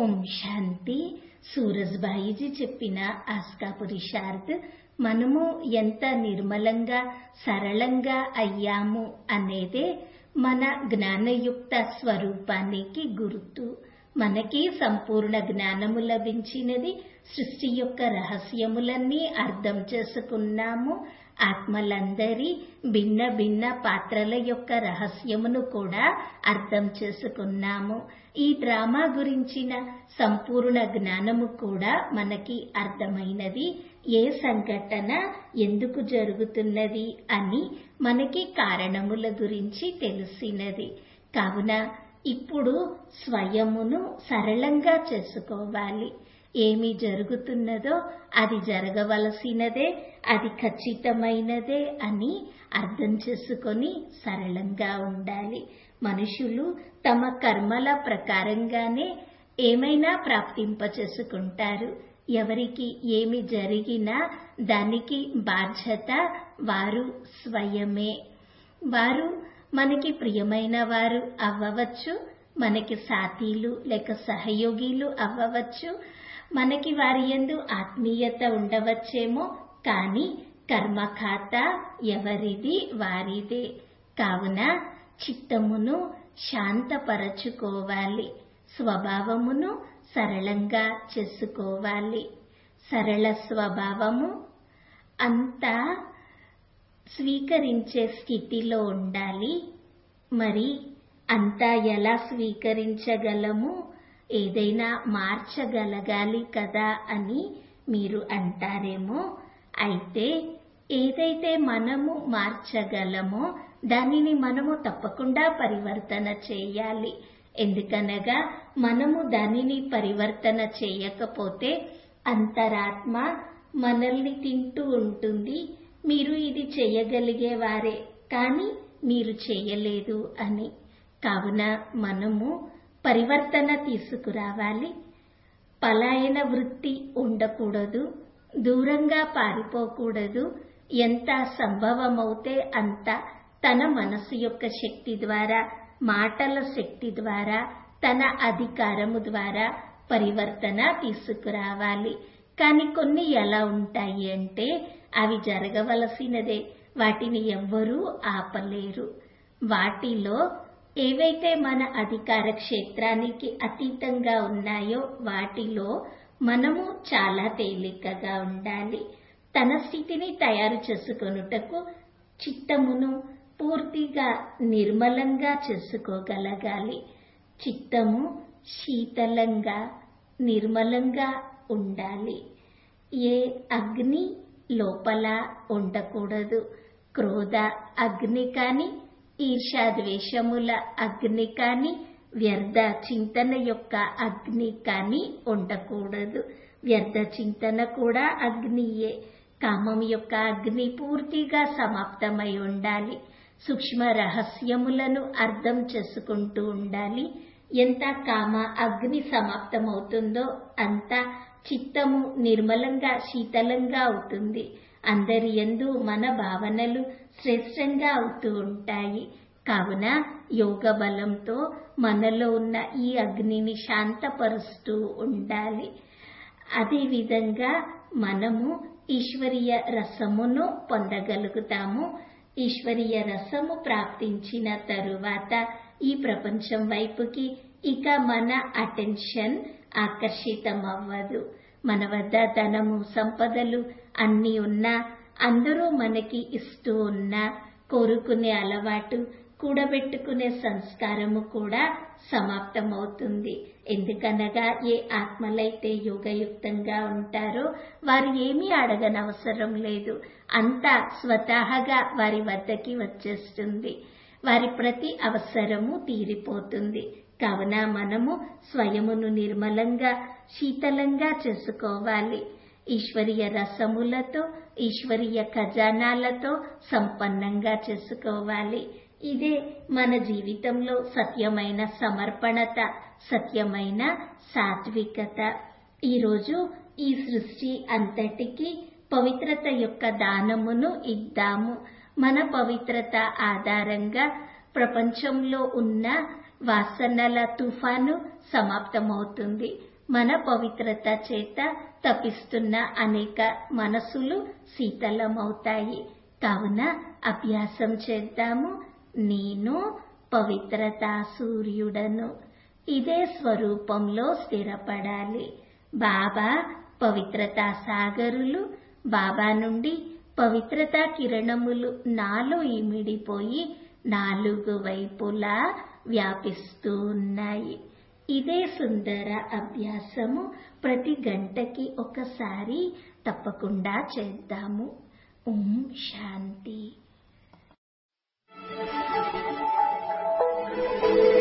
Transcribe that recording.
ఓం శాంతి సూరజ్బాయిజీ చెప్పిన ఆస్కా పురుషార్థ్ మనము ఎంత నిర్మలంగా సరళంగా అయ్యాము అనేదే మన జ్ఞానయుక్త స్వరూపానికి గుర్తు మనకి సంపూర్ణ జ్ఞానము లభించినది సృష్టి యొక్క రహస్యములన్నీ అర్థం చేసుకున్నాము ఆత్మలందరి భిన్న భిన్న పాత్రల యొక్క రహస్యమును కూడా అర్థం చేసుకున్నాము ఈ డ్రామా గురించిన సంపూర్ణ జ్ఞానము కూడా మనకి అర్థమైనది ఏ సంఘటన ఎందుకు జరుగుతున్నది అని మనకి కారణముల గురించి తెలిసినది కావున ఇప్పుడు స్వయమును సరళంగా చేసుకోవాలి ఏమి జరుగుతున్నదో అది జరగవలసినదే అది ఖచ్చితమైనదే అని అర్థం చేసుకొని సరళంగా ఉండాలి మనుషులు తమ కర్మల ప్రకారంగానే ఏమైనా ప్రాప్తింప చేసుకుంటారు ఎవరికి ఏమి జరిగినా దానికి బాధ్యత వారు స్వయమే వారు మనకి ప్రియమైన వారు అవ్వవచ్చు మనకి సాథీలు లేక సహయోగిలు అవ్వవచ్చు మనకి వారి ఎందు ఆత్మీయత ఉండవచ్చేమో కానీ కర్మఖాత ఎవరిది వారిదే కావున చిత్తమును శాంతపరచుకోవాలి స్వభావమును సరళంగా చేసుకోవాలి సరళ స్వభావము అంతా స్వీకరించే స్థితిలో ఉండాలి మరి అంతా ఎలా స్వీకరించగలము ఏదైనా మార్చగలగాలి కదా అని మీరు అంటారేమో అయితే ఏదైతే మనము మార్చగలమో దానిని మనము తప్పకుండా పరివర్తన చేయాలి ఎందుకనగా మనము దానిని పరివర్తన చేయకపోతే అంతరాత్మ మనల్ని తింటూ ఉంటుంది మీరు ఇది చేయగలిగేవారే కానీ మీరు చేయలేదు అని కావున మనము పరివర్తన తీసుకురావాలి పలాయన వృత్తి ఉండకూడదు దూరంగా పారిపోకూడదు ఎంత సంభవమవుతే అంత తన మనసు యొక్క శక్తి ద్వారా మాటల శక్తి ద్వారా తన అధికారము ద్వారా పరివర్తన తీసుకురావాలి కానీ కొన్ని ఎలా ఉంటాయి అంటే అవి జరగవలసినదే వాటిని ఎవ్వరూ ఆపలేరు వాటిలో ఏవైతే మన అధికార క్షేత్రానికి అతీతంగా ఉన్నాయో వాటిలో మనము చాలా తేలికగా ఉండాలి తన స్థితిని తయారు చేసుకొనుటకు చిత్తమును పూర్తిగా నిర్మలంగా చేసుకోగలగాలి చిత్తము శీతలంగా నిర్మలంగా ఉండాలి ఏ అగ్ని లోపల ఉండకూడదు క్రోధ అగ్ని కాని ఈర్షాద్వేషముల అగ్ని కాని వ్యర్థ చింతన యొక్క అగ్ని కాని ఉండకూడదు వ్యర్థ చింతన కూడా అగ్నియే కామం యొక్క అగ్ని పూర్తిగా సమాప్తమై ఉండాలి సూక్ష్మ రహస్యములను అర్థం చేసుకుంటూ ఉండాలి ఎంత కామ అగ్ని సమాప్తమవుతుందో అంత చిత్తము నిర్మలంగా శీతలంగా అవుతుంది అందరి ఎందు మన భావనలు శ్రేష్టంగా అవుతూ ఉంటాయి కావున యోగ బలంతో మనలో ఉన్న ఈ అగ్నిని శాంతపరుస్తూ ఉండాలి అదేవిధంగా మనము ఈశ్వరీయ రసమును పొందగలుగుతాము ఈశ్వరీయ రసము ప్రాప్తించిన తరువాత ఈ ప్రపంచం వైపుకి ఇక మన అటెన్షన్ ఆకర్షితమవ్వదు మన వద్ద ధనము సంపదలు అన్నీ ఉన్నా అందరూ మనకి ఇస్తూ ఉన్నా కోరుకునే అలవాటు కూడబెట్టుకునే సంస్కారము కూడా సమాప్తమవుతుంది ఎందుకనగా ఏ ఆత్మలైతే యోగయుక్తంగా ఉంటారో వారు ఏమీ అడగనవసరం లేదు అంతా స్వతహాగా వారి వద్దకి వచ్చేస్తుంది వారి ప్రతి అవసరము తీరిపోతుంది కావున మనము స్వయమును నిర్మలంగా శీతలంగా చేసుకోవాలి ఈశ్వరీయ రసములతో ఈశ్వరీయ ఖజానాలతో సంపన్నంగా చేసుకోవాలి ఇదే మన జీవితంలో సత్యమైన సమర్పణత సత్యమైన సాత్వికత ఈరోజు ఈ సృష్టి అంతటికి పవిత్రత యొక్క దానమును ఇద్దాము మన పవిత్రత ఆధారంగా ప్రపంచంలో ఉన్న వాసనల తుఫాను సమాప్తమవుతుంది మన పవిత్రత చేత తపిస్తున్న అనేక మనసులు శీతలమవుతాయి కావున అభ్యాసం చేద్దాము నేను పవిత్రతా సూర్యుడను ఇదే స్వరూపంలో స్థిరపడాలి బాబా పవిత్రతా సాగరులు బాబా నుండి పవిత్రతా కిరణములు నాలో ఇమిడిపోయి నాలుగు వైపులా వ్యాపిస్తూ ఉన్నాయి ఇదే సుందర అభ్యాసము ప్రతి గంటకి ఒకసారి తప్పకుండా చేద్దాము ఓం శాంతి